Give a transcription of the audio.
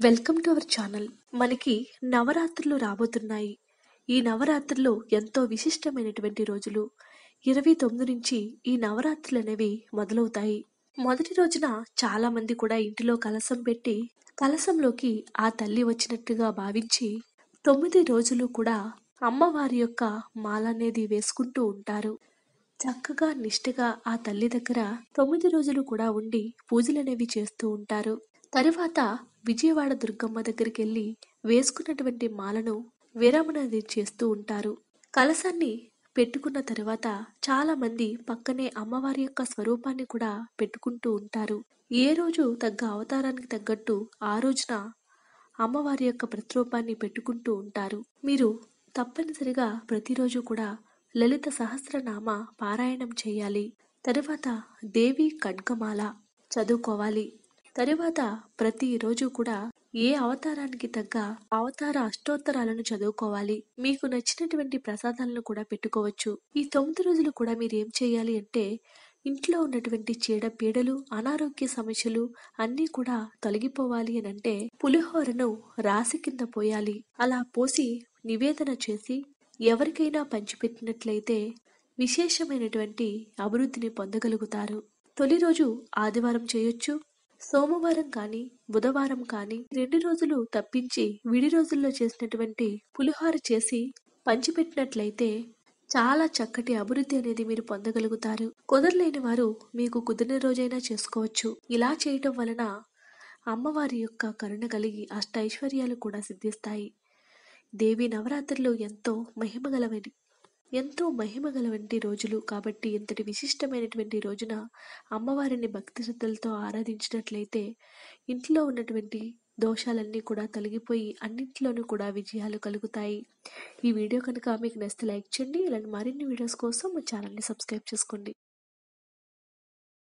welcome to our channel మనకి నవరాత్రులు రాబోతున్నాయి ఈ నవరాత్రులు ఎంతో విశిష్టమైనటువంటి రోజులు ఇరవై తొమ్మిది నుంచి ఈ నవరాత్రులు అనేవి మొదలవుతాయి మొదటి రోజున చాలా మంది కూడా ఇంటిలో కలసం పెట్టి కలసంలోకి ఆ తల్లి వచ్చినట్టుగా భావించి తొమ్మిది రోజులు కూడా అమ్మవారి యొక్క మాల అనేది వేసుకుంటూ ఉంటారు చక్కగా నిష్ఠగా ఆ తల్లి దగ్గర తొమ్మిది రోజులు కూడా ఉండి పూజలనేవి చేస్తూ ఉంటారు తరువాత విజయవాడ దుర్గమ్మ దగ్గరికి వెళ్ళి వేసుకున్నటువంటి మాలను విరమణ అనేది చేస్తూ ఉంటారు కలసాన్ని పెట్టుకున్న తర్వాత చాలా మంది పక్కనే అమ్మవారి యొక్క స్వరూపాన్ని కూడా పెట్టుకుంటూ ఉంటారు ఏ రోజు తగ్గ అవతారానికి తగ్గట్టు ఆ రోజున అమ్మవారి యొక్క ప్రతిరూపాన్ని పెట్టుకుంటూ ఉంటారు మీరు తప్పనిసరిగా ప్రతిరోజు కూడా లలిత సహస్రనామ పారాయణం చేయాలి తరువాత దేవి ఖడ్గమాల చదువుకోవాలి తరువాత ప్రతిరోజు కూడా ఏ అవతారానికి తగ్గ అవతార అష్టోత్తరాలను చదువుకోవాలి మీకు నచ్చినటువంటి ప్రసాదాలను కూడా పెట్టుకోవచ్చు ఈ తొమ్మిది రోజులు కూడా మీరు ఏం చేయాలి అంటే ఇంట్లో ఉన్నటువంటి చీడ పీడలు అనారోగ్య సమస్యలు అన్నీ కూడా తొలగిపోవాలి అని అంటే పులిహోరను రాసి కింద పోయాలి అలా పోసి నివేదన చేసి ఎవరికైనా పంచిపెట్టినట్లయితే విశేషమైనటువంటి అభివృద్ధిని పొందగలుగుతారు తొలి రోజు ఆదివారం చేయొచ్చు సోమవారం కానీ బుధవారం కానీ రెండు రోజులు తప్పించి విడి రోజుల్లో చేసినటువంటి పులిహోర చేసి పంచిపెట్టినట్లయితే చాలా చక్కటి అభివృద్ధి అనేది మీరు పొందగలుగుతారు కుదరలేని వారు మీకు కుదిరిన రోజైనా చేసుకోవచ్చు ఇలా చేయటం వలన అమ్మవారి యొక్క కరుణ కలిగి అష్ట ఐశ్వర్యాలు కూడా సిద్ధిస్తాయి దేవి నవరాత్రులు ఎంతో మహిమగలవని ఎంతో మహిమగలవంటి రోజులు కాబట్టి ఇంతటి విశిష్టమైనటువంటి రోజున అమ్మవారిని భక్తి శ్రద్ధలతో ఆరాధించినట్లయితే ఇంట్లో ఉన్నటువంటి దోషాలన్నీ కూడా తొలగిపోయి అన్నింటిలోనూ కూడా విజయాలు కలుగుతాయి ఈ వీడియో కనుక మీకు నచ్చితే లైక్ చేయండి ఇలాంటి మరిన్ని వీడియోస్ కోసం మా ఛానల్ని సబ్స్క్రైబ్ చేసుకోండి